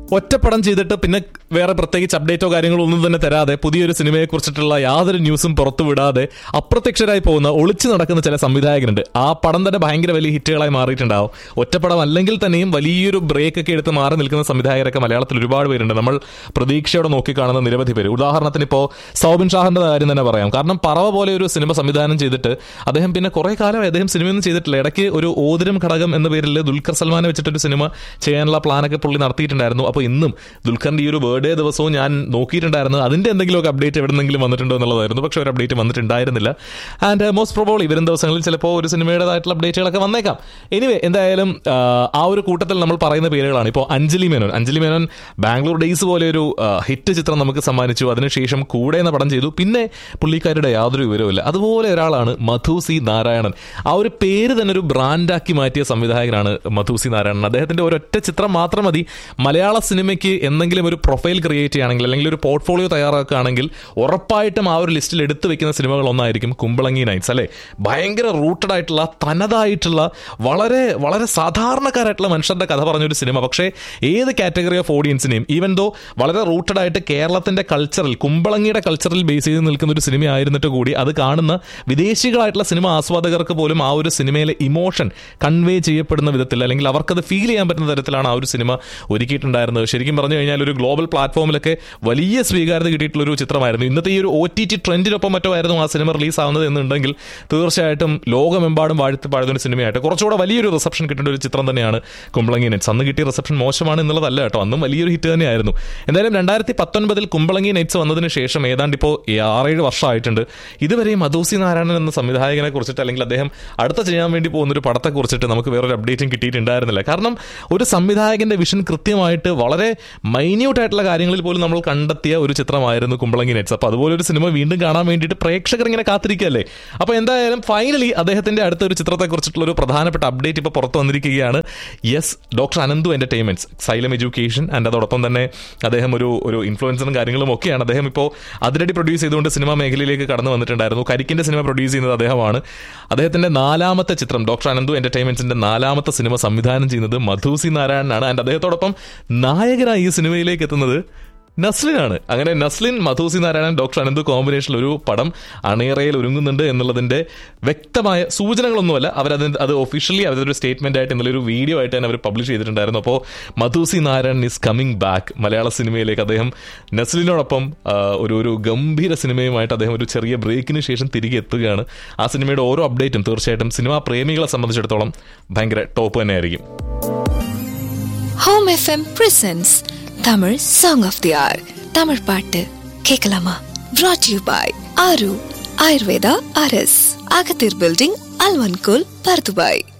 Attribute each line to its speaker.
Speaker 1: ഒറ്റപ്പടം ചെയ്തിട്ട് പിന്നെ വേറെ പ്രത്യേകിച്ച് അപ്ഡേറ്റോ കാര്യങ്ങളോ ഒന്നും തന്നെ തരാതെ പുതിയൊരു സിനിമയെ കുറിച്ചിട്ടുള്ള യാതൊരു ന്യൂസും പുറത്തു വിടാതെ അപ്രത്യക്ഷരായി പോകുന്ന ഒളിച്ചു നടക്കുന്ന ചില സംവിധായകരുണ്ട് ആ പടം തന്നെ ഭയങ്കര വലിയ ഹിറ്റുകളായി മാറിയിട്ടുണ്ടാവും ഒറ്റപ്പടം അല്ലെങ്കിൽ തന്നെയും വലിയൊരു ബ്രേക്ക് ഒക്കെ എടുത്ത് മാറി നിൽക്കുന്ന സംവിധായകരൊക്കെ മലയാളത്തിൽ ഒരുപാട് പേരുണ്ട് നമ്മൾ പ്രതീക്ഷയോടെ നോക്കിക്കാണുന്ന നിരവധി പേര് ഉദാഹരണത്തിന് ഇപ്പോൾ സൗബിൻ ഷാഹിന്റെ കാര്യം തന്നെ പറയാം കാരണം പറവ പോലെ ഒരു സിനിമ സംവിധാനം ചെയ്തിട്ട് അദ്ദേഹം പിന്നെ കുറെ കാലം അദ്ദേഹം സിനിമയൊന്നും ചെയ്തിട്ടില്ല ഇടയ്ക്ക് ഒരു ഓതിരം ഘടകം എന്ന പേരിൽ ദുൽഖർ സൽമാനെ വെച്ചിട്ടൊരു സിനിമ ചെയ്യാനുള്ള പ്ലാനൊക്കെ പുള്ളി നടത്തിയിട്ടുണ്ടായിരുന്നു അപ്പോൾ ഇന്നും ദുൽഖറിന്റെ ഈ ഒരു ബർത്ത്ഡേ ദിവസവും ഞാൻ നോക്കിയിട്ടുണ്ടായിരുന്നു അതിന്റെ എന്തെങ്കിലുമൊക്കെ അപ്ഡേറ്റ് എവിടെന്നെങ്കിലും വന്നിട്ടുണ്ടോ എന്നുള്ളതായിരുന്നു പക്ഷേ ഒരു അപ്ഡേറ്റ് വന്നിട്ടുണ്ടായിരുന്നില്ല ആൻഡ് മോസ്റ്റ് പ്രോബോളി വരും ദിവസങ്ങളിൽ ചിലപ്പോൾ ഒരു സിനിമയുടേതായിട്ടുള്ള അപ്ഡേറ്റുകളൊക്കെ വന്നേക്കാം എനിവേ എന്തായാലും ആ, ആ ഒരു കൂട്ടത്തിൽ നമ്മൾ പറയുന്ന പേരുകളാണ് ഇപ്പോൾ അഞ്ജലി മേനോൻ അഞ്ജലി മേനോൻ ബാംഗ്ലൂർ ഡേയ്സ് പോലെ ഒരു ഹിറ്റ് ചിത്രം നമുക്ക് സമ്മാനിച്ചു അതിനുശേഷം കൂടെ എന്ന പടം ചെയ്തു പിന്നെ പുള്ളിക്കാരുടെ യാതൊരു വിവരവുമില്ല അതുപോലെ ഒരാളാണ് മധു സി നാരായണൻ ആ ഒരു പേര് തന്നെ ഒരു ബ്രാൻഡാക്കി മാറ്റിയ സംവിധായകനാണ് മധു സി നാരായണൻ അദ്ദേഹത്തിന്റെ ഒരൊറ്റ ചിത്രം മാത്രം മതി മലയാള സിനിമയ്ക്ക് എന്തെങ്കിലും ഒരു പ്രൊഫൈൽ ക്രിയേറ്റ് ചെയ്യുകയാണെങ്കിൽ അല്ലെങ്കിൽ ഒരു പോർട്ട്ഫോളിയോ തയ്യാറാക്കുകയാണെങ്കിൽ ഉറപ്പായിട്ടും ആ ഒരു ലിസ്റ്റിൽ എടുത്തു വെക്കുന്ന സിനിമകൾ ഒന്നായിരിക്കും കുമ്പളങ്ങി നൈറ്റ്സ് അല്ലേ ഭയങ്കര റൂട്ടഡ് ആയിട്ടുള്ള തനതായിട്ടുള്ള വളരെ വളരെ സാധാരണക്കാരായിട്ടുള്ള മനുഷ്യരുടെ കഥ പറഞ്ഞൊരു സിനിമ പക്ഷേ ഏത് കാറ്റഗറി ഓഫ് ഓഡിയൻസിനെയും ഈവൻ ദോ വളരെ റൂട്ടഡ് ആയിട്ട് കേരളത്തിന്റെ കൾച്ചറിൽ കുമ്പളങ്ങിയുടെ കൾച്ചറിൽ ബേസ് ചെയ്ത് നിൽക്കുന്ന ഒരു സിനിമ ആയിരുന്നിട്ട് കൂടി അത് കാണുന്ന വിദേശികളായിട്ടുള്ള സിനിമ ആസ്വാദകർക്ക് പോലും ആ ഒരു സിനിമയിലെ ഇമോഷൻ കൺവേ ചെയ്യപ്പെടുന്ന വിധത്തിൽ അല്ലെങ്കിൽ അവർക്കത് ഫീൽ ചെയ്യാൻ പറ്റുന്ന തരത്തിലാണ് ആ ഒരു സിനിമ ഒരുക്കിയിട്ടുണ്ടായിരുന്നത് ശരിക്കും പറഞ്ഞു കഴിഞ്ഞാൽ ഒരു ഗ്ലോബൽ പ്ലാറ്റ്ഫോമിലൊക്കെ വലിയ സ്വീകാര്യത കിട്ടിയിട്ടുള്ള ഒരു ചിത്രമായിരുന്നു ഇന്നത്തെ ഈ ഒരു ഒ ടി ടി ട്രെൻഡിനൊപ്പം മറ്റോ ആയിരുന്നു ആ സിനിമ റിലീസ് ആവുന്നത് എന്നുണ്ടെങ്കിൽ തീർച്ചയായിട്ടും ലോകമെമ്പാടും വാഴ്ത്തി പാടുന്ന ഒരു സിനിമയായിട്ട് കുറച്ചുകൂടെ വലിയൊരു റിസപ്ഷൻ കിട്ടേണ്ട ഒരു ചിത്രം തന്നെയാണ് കുമ്പളങ്ങി നെറ്റ്സ് അന്ന് കിട്ടിയ റിസപ്ഷൻ മോശമാണ് എന്നുള്ളതല്ല കേട്ടോ അന്നും വലിയൊരു ഹിറ്റ് തന്നെയായിരുന്നു എന്തായാലും രണ്ടായിരത്തി പത്തൊൻപതിൽ കുമ്പളങ്ങി നെറ്റ്സ് വന്നതിന് ശേഷം ഏതാണ്ട് ഇപ്പോൾ ആറേഴ് വർഷമായിട്ടുണ്ട് ഇതുവരെയും മധുസി നാരായണൻ എന്ന സംവിധായകനെ കുറിച്ചിട്ട് അല്ലെങ്കിൽ അദ്ദേഹം അടുത്ത ചെയ്യാൻ വേണ്ടി പോകുന്ന ഒരു പടത്തെ കുറിച്ചിട്ട് നമുക്ക് വേറൊരു അപ്ഡേറ്റും കിട്ടിയിട്ടുണ്ടായിരുന്നില്ല കാരണം ഒരു സംവിധായകന്റെ വിഷൻ കൃത്യമായിട്ട് വളരെ മൈന്യൂട്ട് ആയിട്ടുള്ള കാര്യങ്ങളിൽ പോലും നമ്മൾ കണ്ടെത്തിയ ഒരു ചിത്രമായിരുന്നു കുമ്പളങ്ങി നെറ്റ്സ് അപ്പോൾ അതുപോലെ ഒരു സിനിമ വീണ്ടും കാണാൻ വേണ്ടിയിട്ട് പ്രേക്ഷകർ ഇങ്ങനെ കാത്തിരിക്കുകയല്ലേ അപ്പോൾ എന്തായാലും ഫൈനലി അദ്ദേഹത്തിന്റെ അടുത്ത ഒരു ചിത്രത്തെ കുറിച്ചിട്ടുള്ള ഒരു പ്രധാനപ്പെട്ട അപ്ഡേറ്റ് ഇപ്പോൾ പുറത്തു വന്നിരിക്കുകയാണ് yes doctor Ananthu entertainments Xylem education and അതോടൊപ്പം തന്നെ അദ്ദേഹം ഒരു ഒരു ഇൻഫ്ലുവൻസറും കാര്യങ്ങളും ഒക്കെയാണ് അദ്ദേഹം ഇപ്പോൾ അതിരടി പ്രൊഡ്യൂസ് ചെയ്തുകൊണ്ട് സിനിമാ മേഖലയിലേക്ക് കടന്നു വന്നിട്ടുണ്ടായിരുന്നു കരിക്കിന്റെ സിനിമ പ്രൊഡ്യൂസ് ചെയ്യുന്നത് അദ്ദേഹമാണ് അദ്ദേഹത്തിന്റെ നാലാമത്തെ ചിത്രം ഡോക്ടർ അനന്തു എന്റർടൈൻമെന്റ്സിന്റെ നാലാമത്തെ സിനിമ സംവിധാനം ചെയ്യുന്നത് മധുസി നാരായണനാണ് ആൻഡ് അദ്ദേഹത്തോടൊപ്പം നായകനായി ഈ സിനിമയിലേക്ക് എത്തുന്നത് നസ്ലിനാണ് അങ്ങനെ നസ്ലിൻ മധുസി നാരായണൻ ഡോക്ടർ അനന്ത് കോമ്പിനേഷനിൽ ഒരു പടം അണിയറയിൽ ഒരുങ്ങുന്നുണ്ട് എന്നുള്ളതിന്റെ വ്യക്തമായ സൂചനകളൊന്നുമല്ല അവരത് അത് ഒഫീഷ്യലി അവരൊരു സ്റ്റേറ്റ്മെന്റ് ആയിട്ട് ഇന്നലെ ഒരു വീഡിയോ ആയിട്ട് തന്നെ അവർ പബ്ലിഷ് ചെയ്തിട്ടുണ്ടായിരുന്നു അപ്പോൾ Madhu C Narayanan is coming back മലയാള സിനിമയിലേക്ക് അദ്ദേഹം നസ്ലിനോടൊപ്പം ആ, ഒരു ഒരു ഗംഭീര സിനിമയുമായിട്ട് അദ്ദേഹം ഒരു ചെറിയ ബ്രേക്കിന് ശേഷം തിരികെ എത്തുകയാണ് ആ സിനിമയുടെ ഓരോ അപ്ഡേറ്റും തീർച്ചയായിട്ടും സിനിമാ പ്രേമികളെ സംബന്ധിച്ചിടത്തോളം ഭയങ്കര ടോപ്പ് തന്നെയായിരിക്കും
Speaker 2: home F M presents Tamil song of the hour Tamil பாட்டு கேட்கலாமா brought you by Aaru Ayurveda அரஸ் அகத்தீர் பில்டிங் அல்வன்கோல் பர்துபாய்